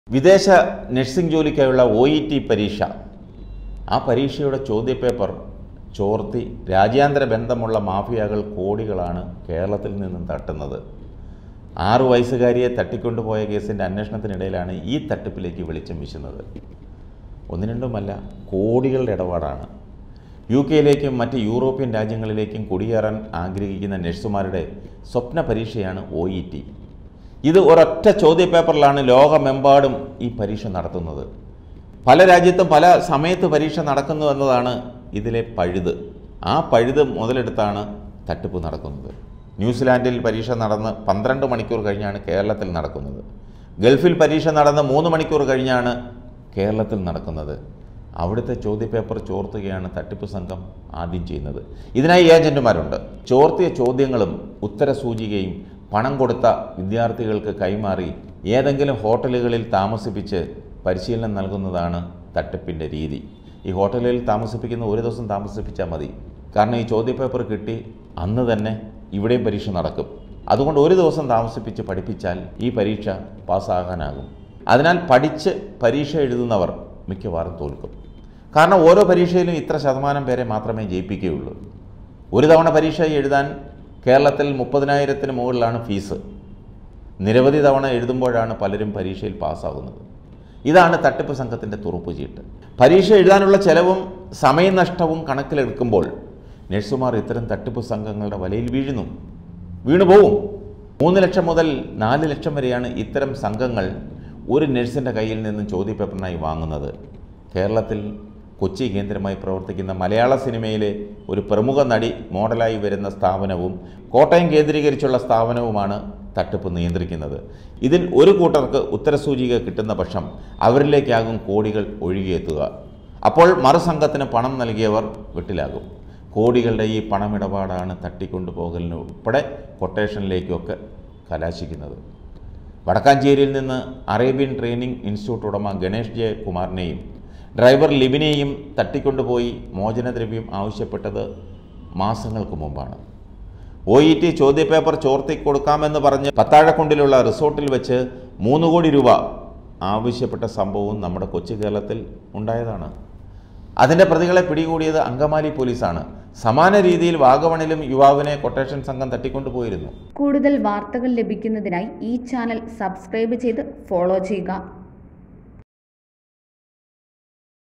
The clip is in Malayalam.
വിദേശ നഴ്സിംഗ് ജോലിക്കായുള്ള ഒ ഇ ടി പരീക്ഷ ആ പരീക്ഷയുടെ ചോദ്യപേപ്പർ ചോർത്തി രാജ്യാന്തര ബന്ധമുള്ള മാഫിയകൾ കോടികളാണ് കേരളത്തിൽ നിന്നും തട്ടുന്നത് ആറു വയസ്സുകാരിയെ തട്ടിക്കൊണ്ടുപോയ കേസിൻ്റെ അന്വേഷണത്തിനിടയിലാണ് ഈ തട്ടിപ്പിലേക്ക് വെളിച്ചം വീശുന്നത് ഒന്ന് രണ്ടുമല്ല കോടികളുടെ ഇടപാടാണ് യു കെയിലേക്കും മറ്റ് യൂറോപ്യൻ രാജ്യങ്ങളിലേക്കും കുടിയേറാൻ ആഗ്രഹിക്കുന്ന നഴ്സുമാരുടെ സ്വപ്ന പരീക്ഷയാണ് ഒ ഇ ടി ഇത് ഒരൊറ്റ ചോദ്യപേപ്പറിലാണ് ലോകമെമ്പാടും ഈ പരീക്ഷ നടത്തുന്നത് പല രാജ്യത്തും പല സമയത്ത് പരീക്ഷ നടക്കുന്നു എന്നതാണ് ഇതിലെ പഴുത് ആ പഴുത് മുതലെടുത്താണ് തട്ടിപ്പ് നടക്കുന്നത് ന്യൂസിലാൻഡിൽ പരീക്ഷ നടന്ന് പന്ത്രണ്ട് മണിക്കൂർ കഴിഞ്ഞാണ് കേരളത്തിൽ നടക്കുന്നത് ഗൾഫിൽ പരീക്ഷ നടന്ന് മൂന്ന് മണിക്കൂർ കഴിഞ്ഞാണ് കേരളത്തിൽ നടക്കുന്നത് അവിടുത്തെ ചോദ്യപേപ്പർ ചോർത്തുകയാണ് തട്ടിപ്പ് സംഘം ആദ്യം ചെയ്യുന്നത് ഇതിനായി ഏജന്റുമാരുണ്ട് ചോർത്തിയ ചോദ്യങ്ങളും ഉത്തരസൂചികയും പണം കൊടുത്ത വിദ്യാർത്ഥികൾക്ക് കൈമാറി ഏതെങ്കിലും ഹോട്ടലുകളിൽ താമസിപ്പിച്ച് പരിശീലനം നൽകുന്നതാണ് തട്ടിപ്പിൻ്റെ രീതി ഈ ഹോട്ടലുകളിൽ താമസിപ്പിക്കുന്ന ഒരു ദിവസം താമസിപ്പിച്ചാൽ മതി കാരണം ഈ ചോദ്യപേപ്പർ കിട്ടി അന്ന് തന്നെ ഇവിടെയും പരീക്ഷ നടക്കും അതുകൊണ്ട് ഒരു ദിവസം താമസിപ്പിച്ച് പഠിപ്പിച്ചാൽ ഈ പരീക്ഷ പാസ്സാകാനാകും അതിനാൽ പഠിച്ച് പരീക്ഷ എഴുതുന്നവർ മിക്കവാറും തോൽക്കും കാരണം ഓരോ പരീക്ഷയിലും ഇത്ര ശതമാനം പേരെ മാത്രമേ ജയിപ്പിക്കുകയുള്ളൂ ഒരു തവണ പരീക്ഷ എഴുതാൻ കേരളത്തിൽ മുപ്പതിനായിരത്തിന് മുകളിലാണ് ഫീസ് നിരവധി തവണ എഴുതുമ്പോഴാണ് പലരും പരീക്ഷയിൽ പാസ്സാകുന്നത് ഇതാണ് തട്ടിപ്പ് സംഘത്തിൻ്റെ തുറുപ്പ് ചീട്ട് പരീക്ഷ എഴുതാനുള്ള ചെലവും സമയനഷ്ടവും കണക്കിലെടുക്കുമ്പോൾ നഴ്സുമാർ ഇത്തരം തട്ടിപ്പ് സംഘങ്ങളുടെ വലയിൽ വീഴുന്നു വീണു പോവും മൂന്ന് ലക്ഷം മുതൽ നാല് ലക്ഷം വരെയാണ് ഇത്തരം സംഘങ്ങൾ ഒരു നഴ്സിൻ്റെ കയ്യിൽ നിന്നും ചോദ്യപേപ്പറിനായി വാങ്ങുന്നത് കേരളത്തിൽ കൊച്ചി കേന്ദ്രമായി പ്രവർത്തിക്കുന്ന മലയാള സിനിമയിലെ ഒരു പ്രമുഖ നടി മോഡലായി വരുന്ന സ്ഥാപനവും കോട്ടയം കേന്ദ്രീകരിച്ചുള്ള സ്ഥാപനവുമാണ് തട്ടിപ്പ് നിയന്ത്രിക്കുന്നത് ഇതിൽ ഒരു കൂട്ടർക്ക് ഉത്തരസൂചിക കിട്ടുന്ന പക്ഷം അവരിലേക്കാകും കോടികൾ ഒഴുകിയെത്തുക അപ്പോൾ മറുസംഘത്തിന് പണം നൽകിയവർ വെട്ടിലാകും കോടികളുടെ ഈ പണമിടപാടാണ് തട്ടിക്കൊണ്ടുപോകലിന് ഉൾപ്പെടെ കൊട്ടേഷനിലേക്കൊക്കെ കലാശിക്കുന്നത് വടക്കാഞ്ചേരിയിൽ നിന്ന് അറേബ്യൻ ട്രെയിനിങ് ഇൻസ്റ്റിറ്റ്യൂട്ട് ഉടമ ഗണേഷ് ജെ കുമാറിനെയും ഡ്രൈവർ ലിബിനെയും തട്ടിക്കൊണ്ടുപോയി മോചനദ്രവ്യം ആവശ്യപ്പെട്ടത് മാസങ്ങൾക്ക് മുമ്പാണ് ഒ ഇ ടി ചോദ്യപേപ്പർ ചോർത്തി കൊടുക്കാമെന്ന് പറഞ്ഞ് പത്താഴക്കുണ്ടിലുള്ള റിസോർട്ടിൽ വെച്ച് മൂന്ന് കോടി രൂപ ആവശ്യപ്പെട്ട സംഭവവും നമ്മുടെ കൊച്ചു കേരളത്തിൽ ഉണ്ടായതാണ് അതിൻ്റെ പ്രതികളെ പിടികൂടിയത് അങ്കമാലി പോലീസാണ് സമാന രീതിയിൽ വാഗമണിലും യുവാവിനെ കൊട്ടേഷൻ സംഘം തട്ടിക്കൊണ്ടുപോയിരുന്നു കൂടുതൽ വാർത്തകൾ ലഭിക്കുന്നതിനായി ഈ ചാനൽ സബ്സ്ക്രൈബ് ചെയ്ത് ഫോളോ ചെയ്യുക